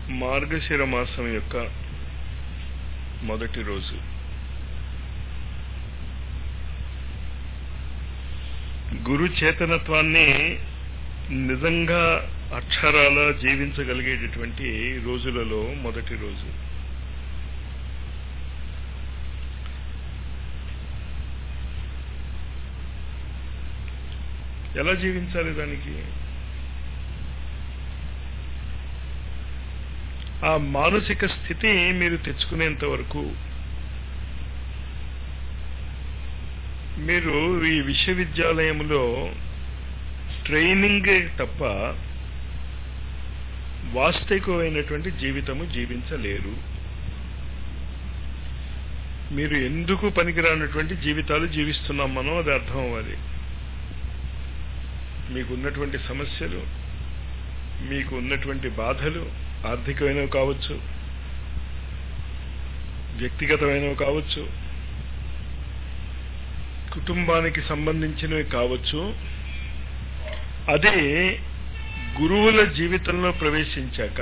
మార్గశిర మాసం యొక్క మొదటి రోజు గురు చేతనత్వాన్ని నిజంగా అక్షరాల జీవించగలిగేటటువంటి రోజులలో మొదటి రోజు ఎలా జీవించాలి దానికి ఆ మానసిక స్థితి మీరు తెచ్చుకునేంత వరకు మీరు ఈ విశ్వవిద్యాలయంలో ట్రైనింగ్ తప్ప వాస్తవికమైనటువంటి జీవితము జీవించలేరు మీరు ఎందుకు పనికిరానటువంటి జీవితాలు జీవిస్తున్నాం మనం అది అర్థం అవ్వాలి మీకు ఉన్నటువంటి సమస్యలు మీకు ఉన్నటువంటి బాధలు ఆర్థికమైనవి కావచ్చు వ్యక్తిగతమైనవి కావచ్చు కుటుంబానికి సంబంధించినవి కావచ్చు అదే గురువుల జీవితంలో ప్రవేశించాక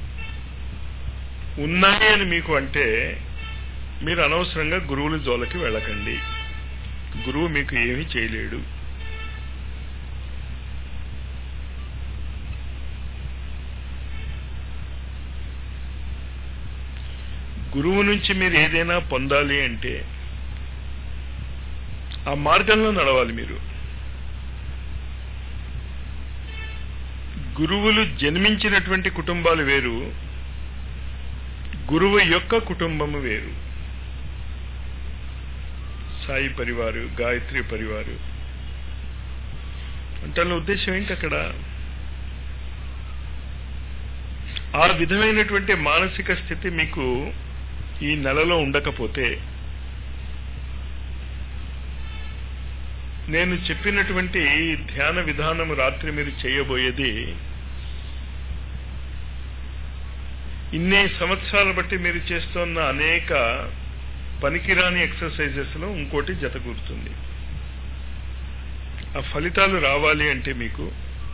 ఉన్నాయి అని మీకు అంటే మీరు అనవసరంగా గురువుల జోలకి వెళ్ళకండి గురువు మీకు ఏమీ చేయలేడు గురువు నుంచి మీరు ఏదైనా పొందాలి అంటే ఆ మార్గంలో నడవాలి మీరు గురువులు జన్మించినటువంటి కుటుంబాలు వేరు గురువు యొక్క కుటుంబము వేరు సాయి పరివారు గాయత్రి పరివారు అంటే ఉద్దేశం ఏంటి అక్కడ ఆ విధమైనటువంటి మానసిక స్థితి మీకు ఈ నెలలో ఉండకపోతే నేను చెప్పినటువంటి ధ్యాన విధానం రాత్రి మీరు చేయబోయేది ఇన్నే సంవత్సరాల బట్టి మీరు చేస్తున్న అనేక పనికిరాని ఎక్సర్సైజెస్ లో ఇంకోటి జతకూరుతుంది ఆ ఫలితాలు రావాలి అంటే మీకు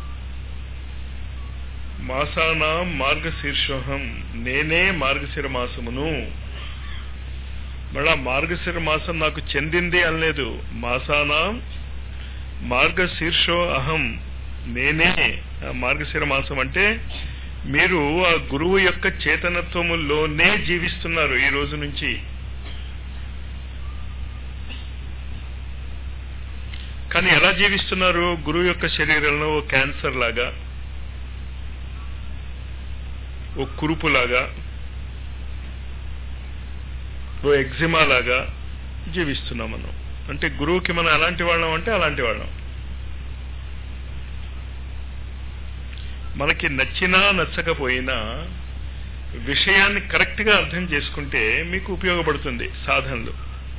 మాసానా మార్గశీర్షోహం నేనే మార్గశిర మాసమును మళ్ళా మార్గశిర మాసం నాకు చెందింది అనలేదు మాసానా మార్గశీర్షో అహం నేనే మార్గశిర మాసం అంటే మీరు ఆ గురువు యొక్క చేతనత్వములోనే జీవిస్తున్నారు ఈ రోజు నుంచి కానీ ఎలా జీవిస్తున్నారు గురువు యొక్క శరీరంలో ఓ క్యాన్సర్ లాగా ఓ కురుపులాగా ఓ ఎగ్జిమా లాగా జీవిస్తున్నాం మనం అంటే గురువుకి మనం అలాంటి వాళ్ళం అంటే అలాంటి వాళ్ళం మనకి నచ్చినా నచ్చకపోయినా విషయాన్ని కరెక్ట్గా అర్థం చేసుకుంటే మీకు ఉపయోగపడుతుంది సాధనలు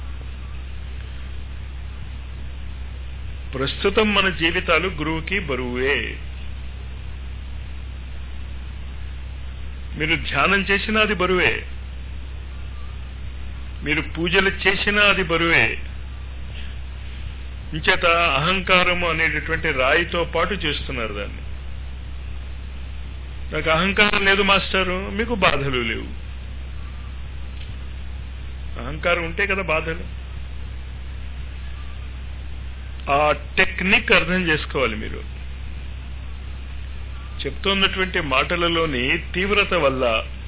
ప్రస్తుతం మన జీవితాలు గురువుకి బరువే మీరు ధ్యానం చేసినా అది బరువే మీరు పూజలు చేసినా అది బరువే ఇంచేత అహంకారము అనేటటువంటి రాయితో పాటు చేస్తున్నారు దాన్ని నాకు అహంకారం లేదు మాస్టారు మీకు బాధలు లేవు అహంకారం ఉంటే కదా బాధలు ఆ టెక్నిక్ అర్థం చేసుకోవాలి మీరు చెప్తున్నటువంటి మాటలలోని తీవ్రత వల్ల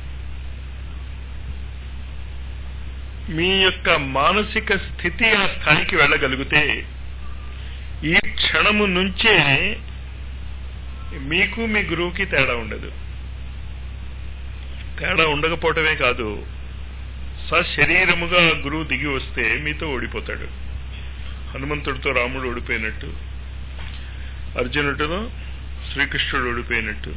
మీ యొక్క మానసిక స్థితి ఆ స్థాయికి వెళ్ళగలిగితే ఈ క్షణము నుంచే మీకు మీ గురువుకి తేడా ఉండదు తేడా ఉండకపోవటమే కాదు సశరీరముగా గురువు దిగి వస్తే మీతో ఓడిపోతాడు హనుమంతుడితో రాముడు ఓడిపోయినట్టు అర్జునుడితో శ్రీకృష్ణుడు ఓడిపోయినట్టు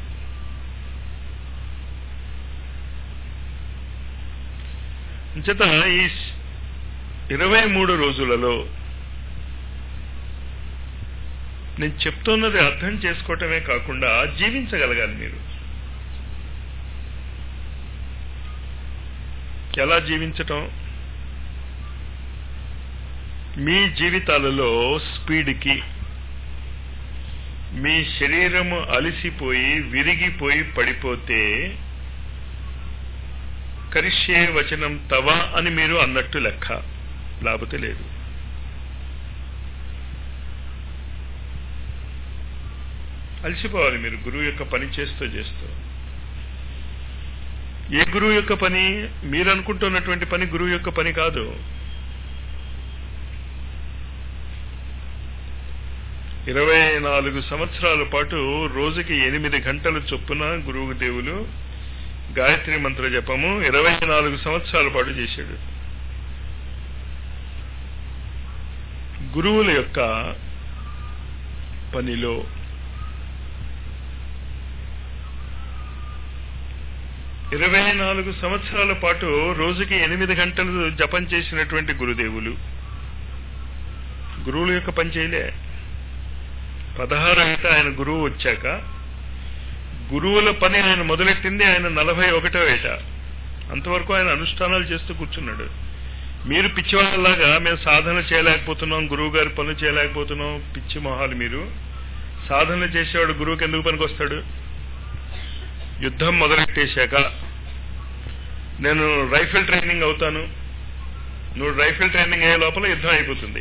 చేత ఈ ఇరవై మూడు రోజులలో నేను చెప్తున్నది అర్థం చేసుకోవటమే కాకుండా జీవించగలగాలి మీరు ఎలా జీవించటం మీ జీవితాలలో స్పీడ్కి మీ శరీరము అలిసిపోయి విరిగిపోయి పడిపోతే కరిష్యే వచనం తవ అని మీరు అన్నట్టు లెక్క లేకపోతే లేదు అలసిపోవాలి మీరు గురువు యొక్క పని చేస్తూ చేస్తూ ఏ గురువు యొక్క పని మీరు అనుకుంటున్నటువంటి పని గురువు యొక్క పని కాదు ఇరవై నాలుగు సంవత్సరాల పాటు రోజుకి ఎనిమిది గంటల చొప్పున గురువు దేవులు గాయత్రి మంత్ర జపము ఇరవై నాలుగు సంవత్సరాల పాటు చేశాడు గురువుల యొక్క పనిలో ఇరవై నాలుగు సంవత్సరాల పాటు రోజుకి ఎనిమిది గంటలు జపం చేసినటువంటి గురుదేవులు గురువుల యొక్క పని చేయలే పదహారు ఏట ఆయన గురువు వచ్చాక గురువుల పని ఆయన మొదలెట్టింది ఆయన నలభై ఒకటో ఏట అంతవరకు ఆయన అనుష్ఠానాలు చేస్తూ కూర్చున్నాడు మీరు పిచ్చివాళ్ళలాగా మేము సాధన చేయలేకపోతున్నాం గురువు గారి పనులు చేయలేకపోతున్నాం పిచ్చి మొహాలు మీరు సాధన చేసేవాడు గురువుకి ఎందుకు పనికి వస్తాడు యుద్ధం మొదలెట్టేశాక నేను రైఫిల్ ట్రైనింగ్ అవుతాను నువ్వు రైఫిల్ ట్రైనింగ్ అయ్యే లోపల యుద్ధం అయిపోతుంది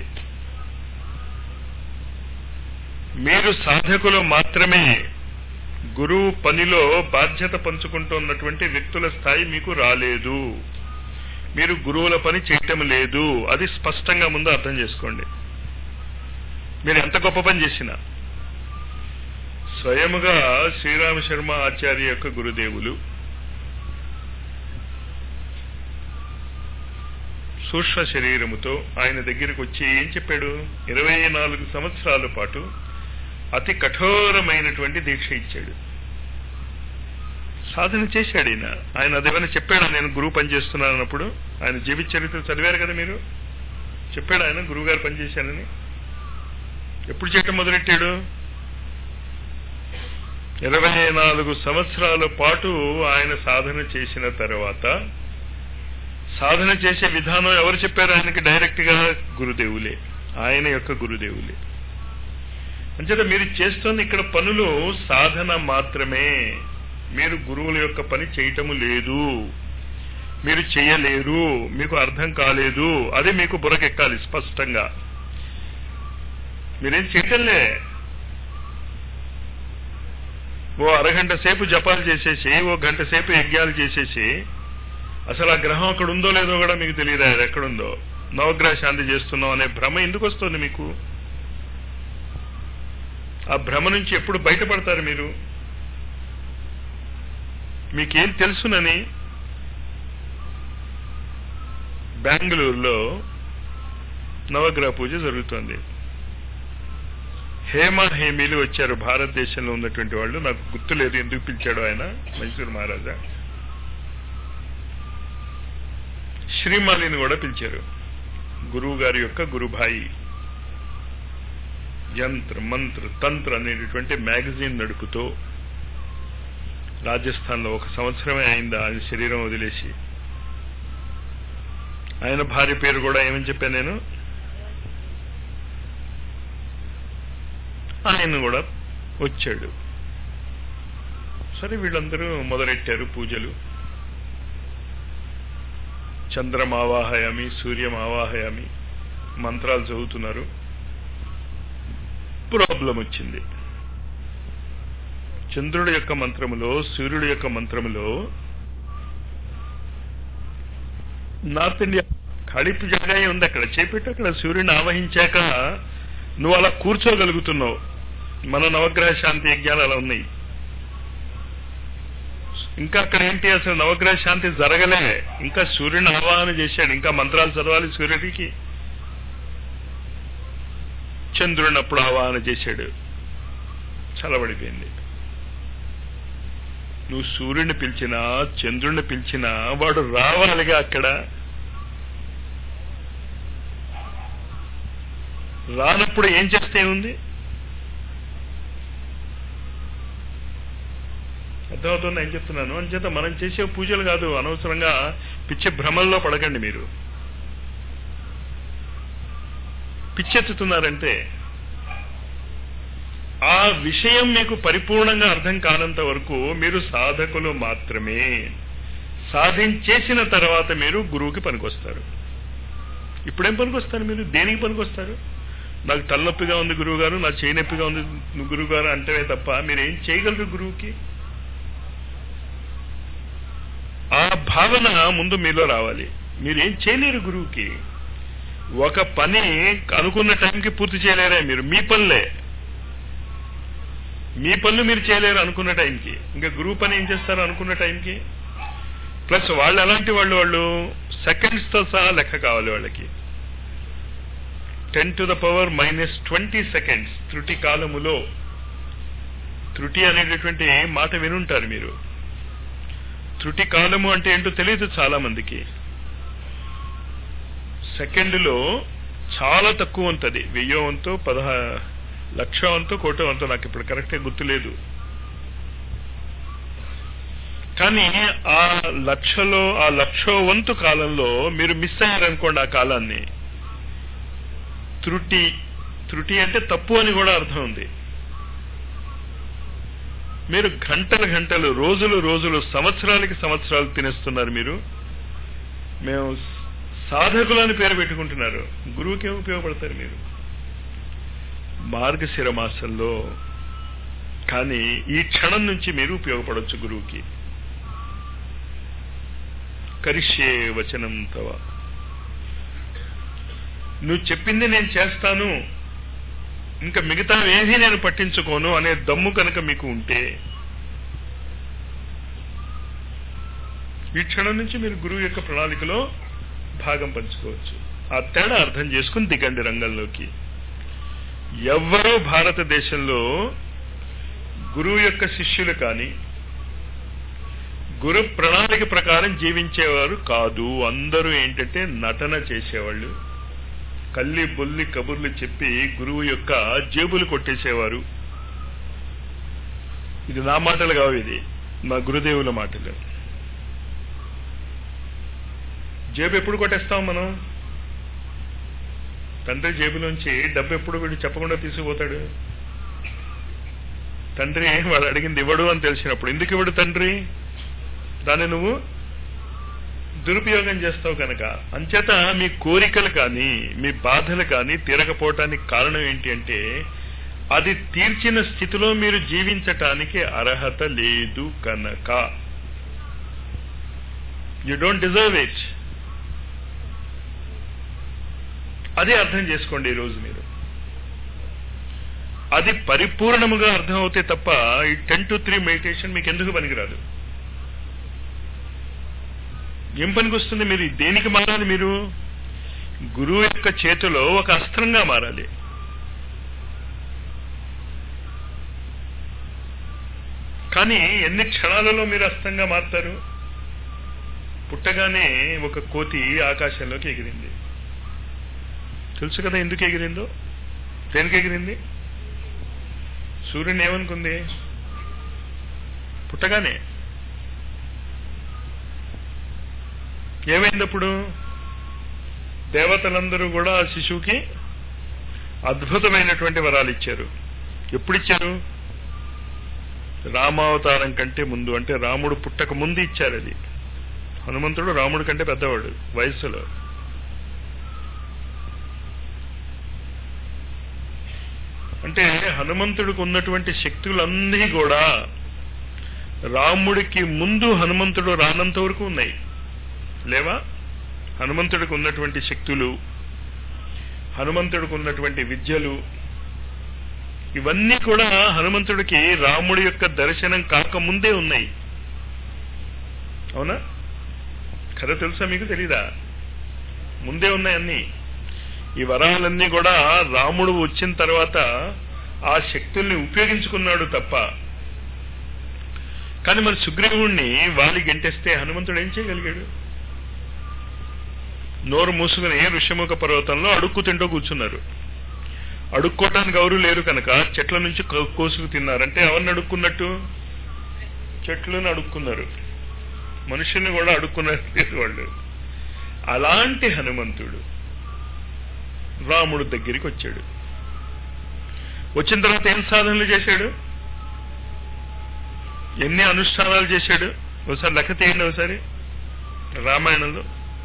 మీరు సాధకులు మాత్రమే గురువు పనిలో బాధ్యత పంచుకుంటున్నటువంటి వ్యక్తుల స్థాయి మీకు రాలేదు మీరు గురువుల పని చేయటం లేదు అది స్పష్టంగా ముందు అర్థం చేసుకోండి మీరు ఎంత గొప్ప పని చేసినా స్వయముగా శ్రీరామ శర్మ ఆచార్య యొక్క గురుదేవులు సూక్ష్మ శరీరముతో ఆయన దగ్గరికి వచ్చి ఏం చెప్పాడు ఇరవై నాలుగు సంవత్సరాల పాటు అతి కఠోరమైనటువంటి దీక్ష ఇచ్చాడు సాధన చేశాడు ఈయన ఆయన అదేమైనా చెప్పాడా నేను గురువు పని చేస్తున్నాను అన్నప్పుడు ఆయన జీవిత చరిత్ర చదివారు కదా మీరు చెప్పాడు ఆయన గురువు గారు పనిచేశానని ఎప్పుడు చేయటం మొదలెట్టాడు ఇరవై నాలుగు సంవత్సరాల పాటు ఆయన సాధన చేసిన తర్వాత సాధన చేసే విధానం ఎవరు చెప్పారు ఆయనకి డైరెక్ట్ గా గురుదేవులే ఆయన యొక్క గురుదేవులే అంచేత మీరు చేస్తున్న ఇక్కడ పనులు సాధన మాత్రమే మీరు గురువుల యొక్క పని చేయటము లేదు మీరు చేయలేరు మీకు అర్థం కాలేదు అది మీకు బురకెక్కాలి స్పష్టంగా మీరేం చేయటంలే ఓ అరగంట సేపు జపాలు చేసేసి ఓ గంట సేపు యజ్ఞాలు చేసేసి అసలు ఆ గ్రహం అక్కడ ఉందో లేదో కూడా మీకు తెలియదు అది ఎక్కడుందో నవగ్రహ శాంతి చేస్తున్నాం అనే భ్రమ ఎందుకు వస్తుంది మీకు ఆ భ్రమ నుంచి ఎప్పుడు బయటపడతారు మీరు మీకేం తెలుసునని బెంగళూరులో నవగ్రహ పూజ జరుగుతోంది హేమ హేమీలు వచ్చారు భారతదేశంలో ఉన్నటువంటి వాళ్ళు నాకు గుర్తులేదు ఎందుకు పిలిచాడు ఆయన మైసూరు మహారాజా శ్రీమాలిని కూడా పిలిచారు గురువు గారి యొక్క గురుభాయి యంత్ర మంత్ర తంత్ర అనేటటువంటి మ్యాగజైన్ నడుపుతూ రాజస్థాన్లో ఒక సంవత్సరమే అయిందా ఆయన శరీరం వదిలేసి ఆయన భార్య పేరు కూడా ఏమని చెప్పాను నేను ఆయన కూడా వచ్చాడు సరే వీళ్ళందరూ మొదలెట్టారు పూజలు చంద్రం ఆవాహయామి సూర్యం ఆవాహయామి మంత్రాలు చదువుతున్నారు ప్రాబ్లం వచ్చింది చంద్రుడి యొక్క మంత్రములో సూర్యుడి యొక్క మంత్రములో నార్త్ ఇండియా కడిపు జగాయి ఉంది అక్కడ చేపెట్టి అక్కడ సూర్యుని ఆవహించాక నువ్వు అలా కూర్చోగలుగుతున్నావు మన నవగ్రహ శాంతి యజ్ఞాలు అలా ఉన్నాయి ఇంకా అక్కడ ఏంటి అసలు నవగ్రహ శాంతి జరగలే ఇంకా సూర్యుని ఆవాహన చేశాడు ఇంకా మంత్రాలు చదవాలి సూర్యుడికి చంద్రుని అప్పుడు ఆవాహన చేశాడు చలబడిపోయింది నువ్వు సూర్యుడిని పిలిచినా చంద్రుడిని పిలిచినా వాడు రావాలిగా అక్కడ రానప్పుడు ఏం చేస్తే ఉంది అర్థమవుతుంది ఏం చెప్తున్నాను అంచేత మనం చేసే పూజలు కాదు అనవసరంగా పిచ్చి భ్రమల్లో పడకండి మీరు పిచ్చెత్తుతున్నారంటే ఆ విషయం మీకు పరిపూర్ణంగా అర్థం కానంత వరకు మీరు సాధకులు మాత్రమే సాధించేసిన తర్వాత మీరు గురువుకి పనికొస్తారు ఇప్పుడేం పనికొస్తారు మీరు దేనికి పనికొస్తారు నాకు తలనొప్పిగా ఉంది గురువు గారు నాకు చేయి నొప్పిగా ఉంది గురువు గారు అంటే తప్ప మీరు ఏం చేయగలరు గురువుకి ఆ భావన ముందు మీలో రావాలి మీరేం చేయలేరు గురువుకి ఒక పని అనుకున్న టైంకి పూర్తి చేయలేరే మీరు మీ పనులే మీ పనులు మీరు చేయలేరు అనుకున్న టైంకి ఇంకా గురువు పని ఏం చేస్తారు అనుకున్న టైంకి ప్లస్ వాళ్ళు ఎలాంటి వాళ్ళు వాళ్ళు సెకండ్స్ తో సహా లెక్క కావాలి వాళ్ళకి ten to the power minus twenty seconds త్రుటి కాలములో త్రుటి అనేటటువంటి మాట వినుంటారు మీరు త్రుటి కాలము అంటే ఏంటో తెలియదు చాలా మందికి సెకండ్లో చాలా తక్కువ ఉంటుంది వెయ్యో వంతు పదహా లక్ష వంతు కోటో వంతు నాకు ఇప్పుడు కరెక్ట్గా గుర్తులేదు కానీ ఆ లక్షలో ఆ లక్షో వంతు కాలంలో మీరు మిస్ అయ్యారనుకోండి ఆ కాలాన్ని త్రుటి త్రుటి అంటే తప్పు అని కూడా అర్థం ఉంది మీరు గంటలు గంటలు రోజులు రోజులు సంవత్సరాలకి సంవత్సరాలు తినేస్తున్నారు మీరు మేము సాధకులని పేరు పెట్టుకుంటున్నారు గురువుకి ఏమి ఉపయోగపడతారు మీరు మార్గశిర మాసంలో కానీ ఈ క్షణం నుంచి మీరు ఉపయోగపడవచ్చు గురువుకి కరిష్యే వచనం తవ నువ్వు చెప్పింది నేను చేస్తాను ఇంకా మిగతా ఏది నేను పట్టించుకోను అనే దమ్ము కనుక మీకు ఉంటే ఈ క్షణం నుంచి మీరు గురువు యొక్క ప్రణాళికలో భాగం పంచుకోవచ్చు ఆ తేడా అర్థం చేసుకుని దిగండి రంగంలోకి ఎవ్వరూ భారతదేశంలో గురువు యొక్క శిష్యులు కానీ గురు ప్రణాళిక ప్రకారం జీవించేవారు కాదు అందరూ ఏంటంటే నటన చేసేవాళ్ళు కల్లి బొల్లి కబుర్లు చెప్పి గురువు యొక్క జేబులు కొట్టేసేవారు ఇది నా మాటలు కావు ఇది మా గురుదేవుల మాటలు జేబు ఎప్పుడు కొట్టేస్తాం మనం తండ్రి జేబులోంచి డబ్బు ఎప్పుడు వీడు చెప్పకుండా తీసుకుపోతాడు తండ్రి వాడు అడిగింది ఇవ్వడు అని తెలిసినప్పుడు ఎందుకు ఇవ్వడు తండ్రి దాన్ని నువ్వు దురుపయోగం చేస్తావు కనుక అంచేత మీ కోరికలు కానీ మీ బాధలు కానీ తీరకపోవటానికి కారణం ఏంటి అంటే అది తీర్చిన స్థితిలో మీరు జీవించటానికి అర్హత లేదు కనుక యు డోంట్ డిజర్వ్ ఇట్ అదే అర్థం చేసుకోండి ఈరోజు మీరు అది పరిపూర్ణముగా అర్థం అవుతే తప్ప ఈ టెన్ టు త్రీ మెడిటేషన్ మీకు ఎందుకు పనికిరాదు ఏం పనికి వస్తుంది మీరు దేనికి మారాలి మీరు గురువు యొక్క చేతిలో ఒక అస్త్రంగా మారాలి కానీ ఎన్ని క్షణాలలో మీరు అస్త్రంగా మారుతారు పుట్టగానే ఒక కోతి ఆకాశంలోకి ఎగిరింది తెలుసు కదా ఎందుకు ఎగిరిందో దేనికి ఎగిరింది సూర్యుని ఏమనుకుంది పుట్టగానే ఏమైంది అప్పుడు దేవతలందరూ కూడా ఆ శిశువుకి అద్భుతమైనటువంటి వరాలు ఇచ్చారు ఎప్పుడు ఇచ్చారు రామావతారం కంటే ముందు అంటే రాముడు పుట్టక ముందు ఇచ్చారు అది హనుమంతుడు రాముడు కంటే పెద్దవాడు వయస్సులో అంటే హనుమంతుడికి ఉన్నటువంటి శక్తులన్నీ కూడా రాముడికి ముందు హనుమంతుడు రానంత వరకు ఉన్నాయి లేవా హనుమంతుడికి ఉన్నటువంటి శక్తులు హనుమంతుడికి ఉన్నటువంటి విద్యలు ఇవన్నీ కూడా హనుమంతుడికి రాముడి యొక్క దర్శనం కాకముందే ఉన్నాయి అవునా కథ తెలుసా మీకు తెలీదా ముందే ఉన్నాయి అన్ని ఈ వరాలన్నీ కూడా రాముడు వచ్చిన తర్వాత ఆ శక్తుల్ని ఉపయోగించుకున్నాడు తప్ప కానీ మరి సుగ్రీవుణ్ణి వాలి గెంటేస్తే హనుమంతుడు ఏం చేయగలిగాడు నోరు మూసుకుని ఋషముఖ పర్వతంలో అడుక్కు తింటూ కూర్చున్నారు అడుక్కోవటానికి ఎవరు లేరు కనుక చెట్ల నుంచి కో- కోసుకు తిన్నారంటే ఎవరిని అడుక్కున్నట్టు చెట్లను అడుక్కున్నారు మనుషుల్ని కూడా అడుక్కున్నారు లేదు వాళ్ళు అలాంటి హనుమంతుడు రాముడు దగ్గరికి వచ్చాడు వచ్చిన తర్వాత ఏం సాధనలు చేశాడు ఎన్ని అనుష్ఠానాలు చేశాడు ఒకసారి లెక్క తీయండి ఒకసారి రామాయణంలో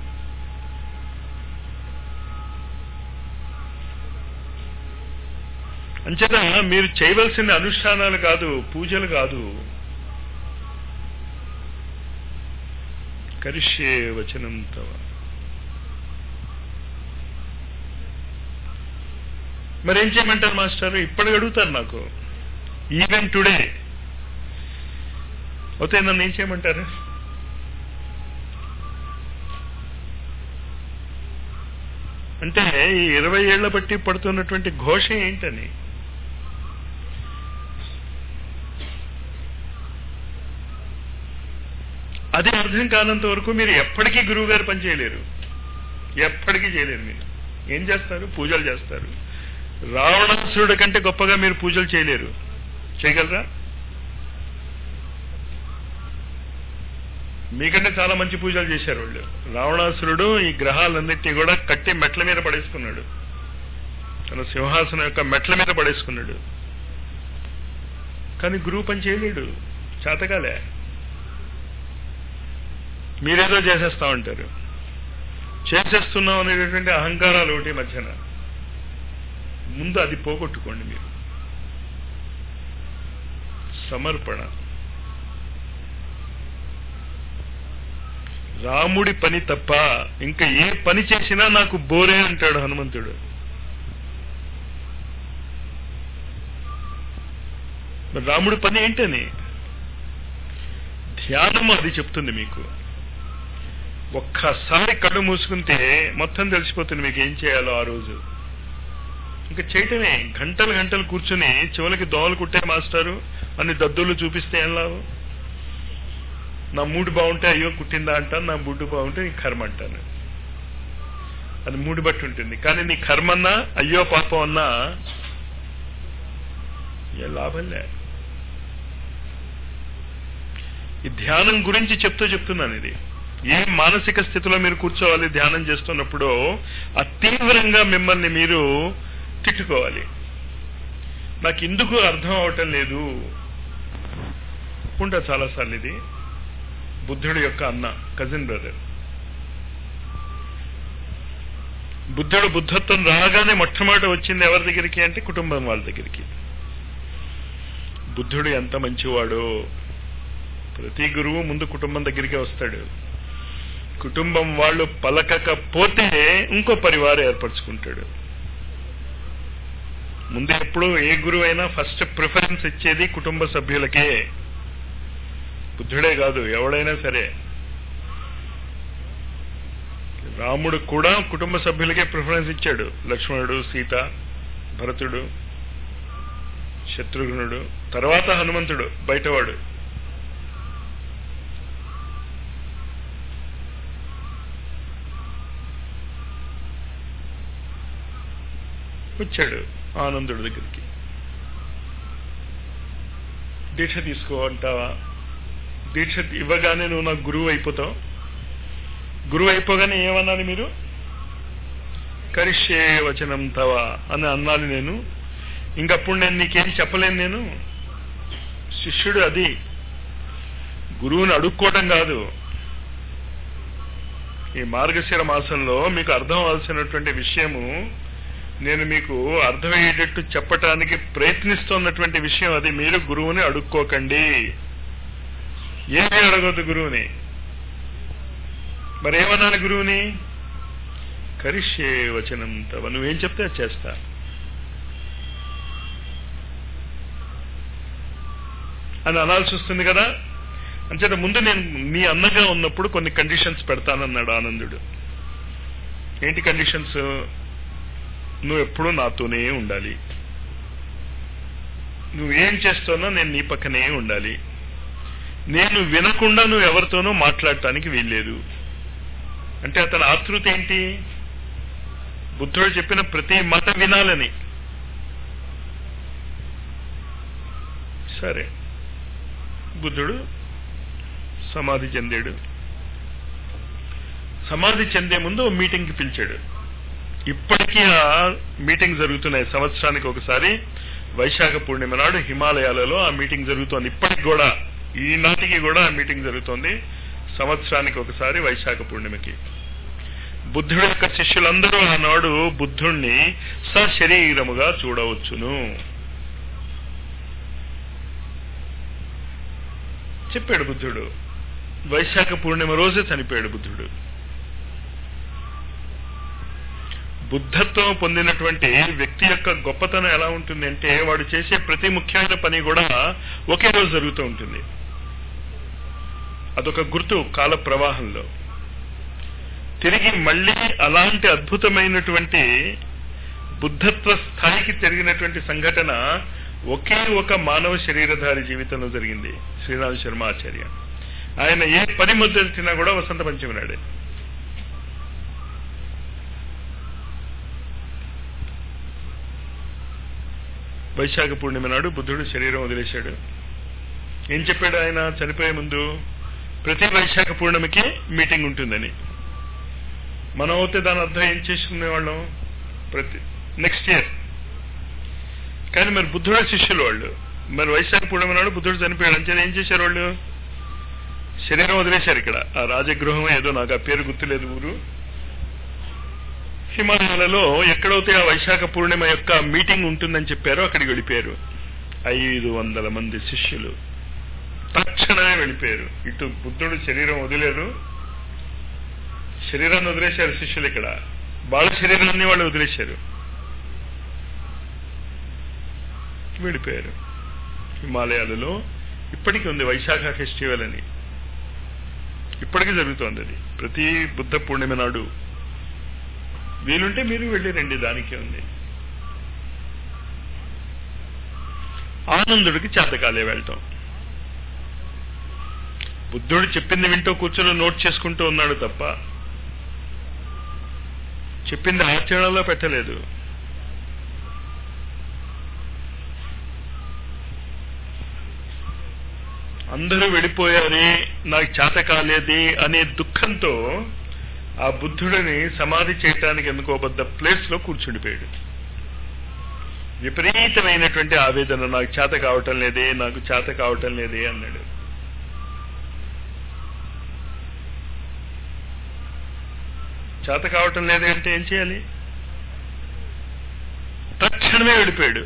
అంచేత మీరు చేయవలసిన అనుష్ఠానాలు కాదు పూజలు కాదు కరిష్యే వచనం తవ మరేం చేయమంటారు మాస్టర్ ఇప్పటికి అడుగుతారు నాకు ఈవెన్ టుడే అయితే నన్ను ఏం చేయమంటారు అంటే ఈ ఇరవై ఏళ్ల బట్టి పడుతున్నటువంటి ఘోష ఏంటని అది అర్థం కానంత వరకు మీరు ఎప్పటికీ గురువు గారు పని చేయలేరు ఎప్పటికీ చేయలేరు మీరు ఏం చేస్తారు పూజలు చేస్తారు రావణాసురుడి కంటే గొప్పగా మీరు పూజలు చేయలేరు చేయగలరా మీకంటే చాలా మంచి పూజలు చేశారు వాళ్ళు రావణాసురుడు ఈ గ్రహాలన్నింటినీ కూడా కట్టి మెట్ల మీద పడేసుకున్నాడు తన సింహాసనం యొక్క మెట్ల మీద పడేసుకున్నాడు కానీ గురువు పని చేయలేడు చేతకాలే మీరేదో చేసేస్తా ఉంటారు చేసేస్తున్నాం అనేటటువంటి అహంకారాలు ఒకటి మధ్యన ముందు అది పోగొట్టుకోండి మీరు సమర్పణ రాముడి పని తప్ప ఇంకా ఏ పని చేసినా నాకు బోరే అంటాడు హనుమంతుడు మరి రాముడి పని ఏంటని ధ్యానం అది చెప్తుంది మీకు ఒక్కసారి కళ్ళు మూసుకుంటే మొత్తం తెలిసిపోతుంది మీకు ఏం చేయాలో ఆ రోజు ఇంకా చేయటమే గంటలు గంటలు కూర్చుని చివరికి దోమలు కుట్టే మాస్టారు అన్ని దద్దులు చూపిస్తే ఏం లాభం నా మూడు బాగుంటే అయ్యో కుట్టిందా అంటాను నా బుడ్డు బాగుంటే నీ కర్మ అంటాను అది మూడు బట్టి ఉంటుంది కానీ నీ కర్మన్నా అయ్యో పాపం అన్నా ఏ లాభంలే ఈ ధ్యానం గురించి చెప్తూ చెప్తున్నాను ఇది ఏ మానసిక స్థితిలో మీరు కూర్చోవాలి ధ్యానం చేస్తున్నప్పుడు ఆ తీవ్రంగా మిమ్మల్ని మీరు తిట్టుకోవాలి నాకు ఎందుకు అర్థం అవటం లేదు ఉంటా చాలాసార్లు ఇది బుద్ధుడు యొక్క అన్న కజిన్ బ్రదర్ బుద్ధుడు బుద్ధత్వం రాగానే మొట్టమొదటి వచ్చింది ఎవరి దగ్గరికి అంటే కుటుంబం వాళ్ళ దగ్గరికి బుద్ధుడు ఎంత మంచివాడో ప్రతి గురువు ముందు కుటుంబం దగ్గరికే వస్తాడు కుటుంబం వాళ్ళు పలకకపోతే ఇంకో పరివారం ఏర్పరచుకుంటాడు ముందు ఎప్పుడు ఏ గురువు అయినా ఫస్ట్ ప్రిఫరెన్స్ ఇచ్చేది కుటుంబ సభ్యులకే బుద్ధుడే కాదు ఎవడైనా సరే రాముడు కూడా కుటుంబ సభ్యులకే ప్రిఫరెన్స్ ఇచ్చాడు లక్ష్మణుడు సీత భరతుడు శత్రుఘ్నుడు తర్వాత హనుమంతుడు బయటవాడు వచ్చాడు ఆనందుడి దగ్గరికి దీక్ష తీసుకో అంటావా దీక్ష ఇవ్వగానే నువ్వు నాకు గురువు అయిపోతావు గురువు అయిపోగానే ఏమన్నాను మీరు కరిష్యే వచనం తవ అని అన్నాను నేను ఇంకప్పుడు నేను నీకేం చెప్పలేను నేను శిష్యుడు అది గురువుని అడుక్కోవటం కాదు ఈ మార్గశిర మాసంలో మీకు అర్థం అవ్వాల్సినటువంటి విషయము నేను మీకు అర్థమయ్యేటట్టు చెప్పటానికి ప్రయత్నిస్తున్నటువంటి విషయం అది మీరు గురువుని అడుక్కోకండి ఏమీ అడగొద్దు గురువుని మరి ఏమన్నాను గురువుని కరిష్యే వచనం తవ నువ్వేం చెప్తే అది చేస్తా అని అనాల్సి వస్తుంది కదా అంచేత ముందు నేను నీ అన్నగా ఉన్నప్పుడు కొన్ని కండిషన్స్ పెడతానన్నాడు ఆనందుడు ఏంటి కండిషన్స్ నువ్వు ఎప్పుడూ నాతోనే ఉండాలి నువ్వేం చేస్తానో నేను నీ పక్కనే ఉండాలి నేను వినకుండా నువ్వు ఎవరితోనూ మాట్లాడటానికి వీల్లేదు అంటే అతని ఆతృత ఏంటి బుద్ధుడు చెప్పిన ప్రతి మాట వినాలని సరే బుద్ధుడు సమాధి చెందాడు సమాధి చెందే ముందు ఓ మీటింగ్కి పిలిచాడు ఇప్పటికీ ఆ మీటింగ్ జరుగుతున్నాయి సంవత్సరానికి ఒకసారి వైశాఖ పూర్ణిమ నాడు హిమాలయాలలో ఆ మీటింగ్ జరుగుతోంది ఇప్పటికి కూడా ఈనాటికి కూడా ఆ మీటింగ్ జరుగుతోంది సంవత్సరానికి ఒకసారి వైశాఖ పూర్ణిమకి బుద్ధుడి యొక్క శిష్యులందరూ ఆనాడు బుద్ధుణ్ణి సశరీరముగా చూడవచ్చును చెప్పాడు బుద్ధుడు వైశాఖ పూర్ణిమ రోజే చనిపోయాడు బుద్ధుడు బుద్ధత్వం పొందినటువంటి వ్యక్తి యొక్క గొప్పతనం ఎలా ఉంటుంది అంటే వాడు చేసే ప్రతి ముఖ్యమైన పని కూడా ఒకే రోజు జరుగుతూ ఉంటుంది అదొక గుర్తు కాల ప్రవాహంలో తిరిగి మళ్ళీ అలాంటి అద్భుతమైనటువంటి బుద్ధత్వ స్థాయికి జరిగినటువంటి సంఘటన ఒకే ఒక మానవ శరీరధారి జీవితంలో జరిగింది శ్రీరామ్ శర్మ ఆచార్య ఆయన ఏ పని మొదలెట్టినా కూడా వసంత పంచమి నాడే వైశాఖ పూర్ణిమ నాడు బుద్ధుడు శరీరం వదిలేశాడు ఏం చెప్పాడు ఆయన చనిపోయే ముందు ప్రతి వైశాఖ పూర్ణిమకి మీటింగ్ ఉంటుందని మనం అయితే దాని అర్థం ఏం చేసుకునేవాళ్ళం ప్రతి నెక్స్ట్ ఇయర్ కానీ మరి బుద్ధుడు శిష్యులు వాళ్ళు మరి వైశాఖ పూర్ణిమ నాడు బుద్ధుడు చనిపోయాడు అంటే ఏం చేశారు వాళ్ళు శరీరం వదిలేశారు ఇక్కడ ఆ రాజగృహం ఏదో నాకు ఆ పేరు గుర్తులేదు ఊరు హిమాలయాలలో ఎక్కడైతే ఆ వైశాఖ పూర్ణిమ యొక్క మీటింగ్ ఉంటుందని చెప్పారో అక్కడికి వెళ్ళిపోయారు ఐదు వందల మంది శిష్యులు తక్షణమే వెళ్ళిపోయారు ఇటు బుద్ధుడు శరీరం వదిలేరు శరీరాన్ని వదిలేశారు శిష్యులు ఇక్కడ వాళ్ళ శరీరాన్ని వాళ్ళు వదిలేశారు వెళ్ళిపోయారు హిమాలయాలలో ఇప్పటికీ ఉంది వైశాఖ ఫెస్టివల్ అని ఇప్పటికీ జరుగుతోంది అది ప్రతి బుద్ధ పూర్ణిమ నాడు వీలుంటే మీరు వెళ్ళి రండి దానికే ఉంది ఆనందుడికి చేతకాలే వెళ్ళటం బుద్ధుడు చెప్పింది వింటూ కూర్చొని నోట్ చేసుకుంటూ ఉన్నాడు తప్ప చెప్పింది ఆచరణలో పెట్టలేదు అందరూ వెళ్ళిపోయారే నాకు చేత కాలేదే అనే దుఃఖంతో ఆ బుద్ధుడిని సమాధి చేయటానికి ఎన్నుకోబద్ద ప్లేస్ లో కూర్చుండిపోయాడు విపరీతమైనటువంటి ఆవేదన నాకు చేత కావటం లేదే నాకు చేత కావటం లేదే అన్నాడు చేత కావటం లేదే అంటే ఏం చేయాలి తక్షణమే వెళ్ళిపోయాడు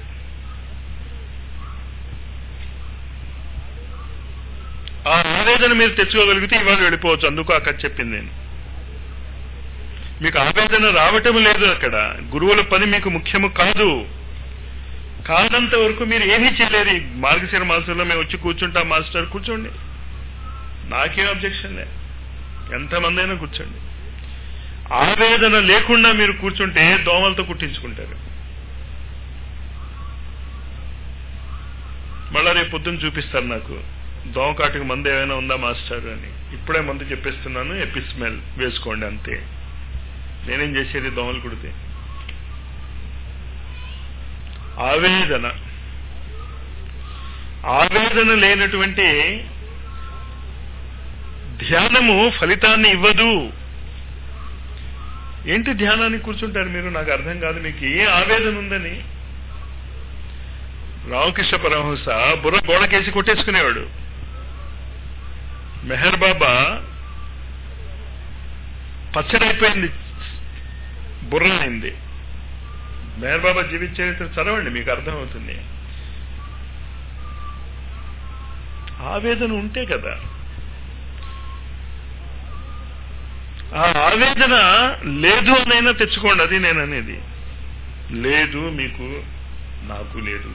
ఆ ఆవేదన మీరు తెచ్చుకోగలిగితే ఇవాళ వెళ్ళిపోవచ్చు అందుకు అక్కడ చెప్పింది నేను మీకు ఆవేదన రావటం లేదు అక్కడ గురువుల పని మీకు ముఖ్యము కాదు కానంత వరకు మీరు ఏమీ చేయలేరు మార్గశిర మాసంలో మేము వచ్చి కూర్చుంటాం మాస్టర్ కూర్చోండి నాకేం అబ్జెక్షన్ లే ఎంతమంది అయినా కూర్చోండి ఆవేదన లేకుండా మీరు కూర్చుంటే దోమలతో కుట్టించుకుంటారు మళ్ళా రేపు పొద్దున్న చూపిస్తారు నాకు దోమకాటికి మందు ఏమైనా ఉందా మాస్టర్ అని ఇప్పుడే మందు చెప్పేస్తున్నాను ఎపిస్మెల్ వేసుకోండి అంతే నేనేం చేసేది దోమలు కుడితే ఆవేదన ఆవేదన లేనటువంటి ధ్యానము ఫలితాన్ని ఇవ్వదు ఏంటి ధ్యానానికి కూర్చుంటారు మీరు నాకు అర్థం కాదు మీకు ఏ ఆవేదన ఉందని రామకృష్ణ పరమహంస బుర్ర గోడకేసి కొట్టేసుకునేవాడు మెహర్ బాబా పచ్చడైపోయింది బుర్ర అయింది మెహర్ బాబా జీవిత చరిత్ర చదవండి మీకు అర్థమవుతుంది ఆవేదన ఉంటే కదా ఆ ఆవేదన లేదు అనైనా తెచ్చుకోండి అది నేను అనేది లేదు మీకు నాకు లేదు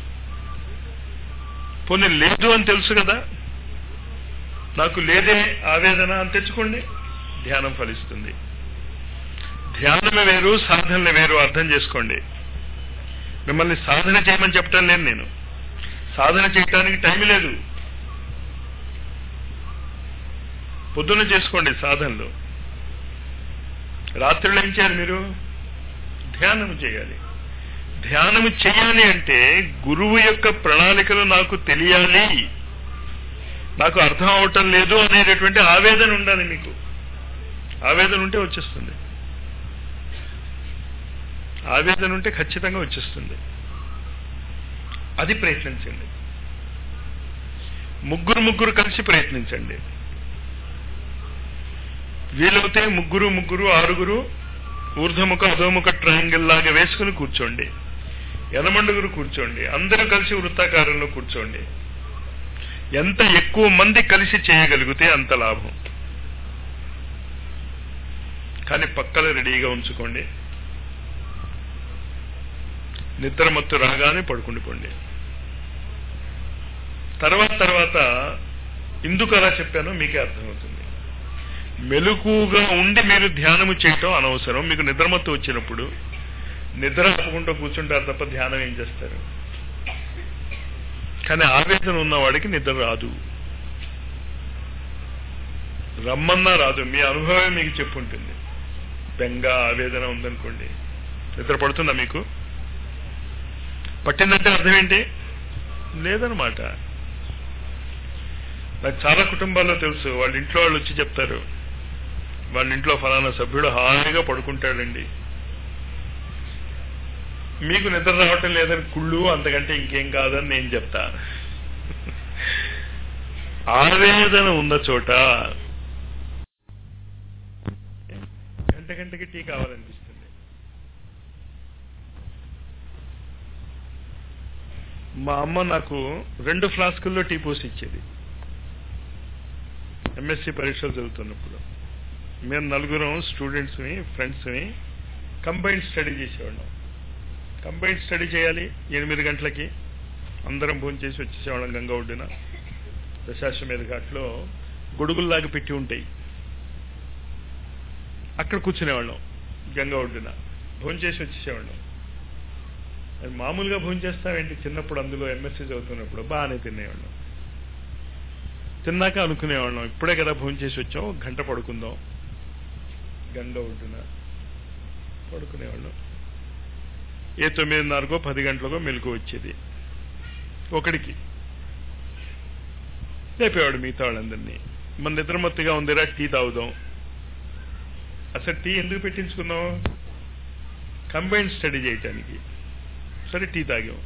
పోనీ లేదు అని తెలుసు కదా నాకు లేదే ఆవేదన అని తెచ్చుకోండి ధ్యానం ఫలిస్తుంది ధ్యానమే వేరు సాధనలు వేరు అర్థం చేసుకోండి మిమ్మల్ని సాధన చేయమని చెప్పటం లేదు నేను సాధన చేయటానికి టైం లేదు పొద్దున్న చేసుకోండి సాధనలు రాత్రులు ఏం చేయాలి మీరు ధ్యానం చేయాలి ధ్యానం చేయాలి అంటే గురువు యొక్క ప్రణాళికలు నాకు తెలియాలి నాకు అర్థం అవటం లేదు అనేటటువంటి ఆవేదన ఉండాలి మీకు ఆవేదన ఉంటే వచ్చేస్తుంది ఆవేదన ఉంటే ఖచ్చితంగా వచ్చేస్తుంది అది ప్రయత్నించండి ముగ్గురు ముగ్గురు కలిసి ప్రయత్నించండి వీలైతే ముగ్గురు ముగ్గురు ఆరుగురు ఊర్ధముఖ అధోముఖ ట్రయాంగిల్ లాగా వేసుకుని కూర్చోండి ఎనమండుగురు కూర్చోండి అందరూ కలిసి వృత్తాకారంలో కూర్చోండి ఎంత ఎక్కువ మంది కలిసి చేయగలిగితే అంత లాభం కానీ పక్కల రెడీగా ఉంచుకోండి నిద్రమత్తు రాగానే పడుకుండిపోండి తర్వాత తర్వాత ఎందుకు అలా చెప్పానో మీకే అర్థమవుతుంది మెలకుగా ఉండి మీరు ధ్యానము చేయటం అనవసరం మీకు నిద్రమత్తు వచ్చినప్పుడు నిద్ర ఆపుకుంటూ కూర్చుంటారు తప్ప ధ్యానం ఏం చేస్తారు కానీ ఆవేదన ఉన్నవాడికి నిద్ర రాదు రమ్మన్నా రాదు మీ అనుభవమే మీకు చెప్పుంటుంది బెంగ ఆవేదన ఉందనుకోండి నిద్ర పడుతుందా మీకు పట్టిందంటే అర్థం ఏంటి లేదనమాట నాకు చాలా కుటుంబాల్లో తెలుసు వాళ్ళ ఇంట్లో వాళ్ళు వచ్చి చెప్తారు వాళ్ళ ఇంట్లో ఫలానా సభ్యుడు హాయిగా పడుకుంటాడండి మీకు నిద్ర రావటం లేదని కుళ్ళు అంతకంటే ఇంకేం కాదని నేను చెప్తా ఆవేదన ఉన్న చోట గంట గంటకి టీ కావాలనిపిస్తుంది మా అమ్మ నాకు రెండు ఫ్లాస్కుల్లో టీ పోసి ఇచ్చేది ఎంఎస్సి పరీక్షలు చదువుతున్నప్పుడు మేము నలుగురం స్టూడెంట్స్ని ఫ్రెండ్స్ని కంబైన్డ్ స్టడీ చేసేవాళ్ళం కంబైన్డ్ స్టడీ చేయాలి ఎనిమిది గంటలకి అందరం భోజనం చేసి వచ్చేసేవాళ్ళం గంగా ఒడ్డున దశాశ్వమేధ ఘాట్లో గొడుగుల్లాగా పెట్టి ఉంటాయి అక్కడ కూర్చునేవాళ్ళం గంగా ఒడ్డున భోజనం చేసి వచ్చేసేవాళ్ళం అది మామూలుగా భోజనం చేస్తామేంటి చిన్నప్పుడు అందులో ఎంఎస్సీ చదువుతున్నప్పుడు బాగానే తినేవాళ్ళం తిన్నాక అనుకునేవాళ్ళం ఇప్పుడే కదా భోజనం చేసి వచ్చాం ఒక గంట పడుకుందాం గంగా ఒడ్డున పడుకునేవాళ్ళం ఏ తొమ్మిదిన్నరకో పది గంటలకో మెలకు వచ్చేది ఒకడికి లేపేవాడు మిగతా వాళ్ళందరినీ మన నిద్రమత్తుగా ఉందిరా టీ తాగుదాం అసలు టీ ఎందుకు పెట్టించుకున్నాం కంబైన్డ్ స్టడీ చేయటానికి సరే టీ తాగాం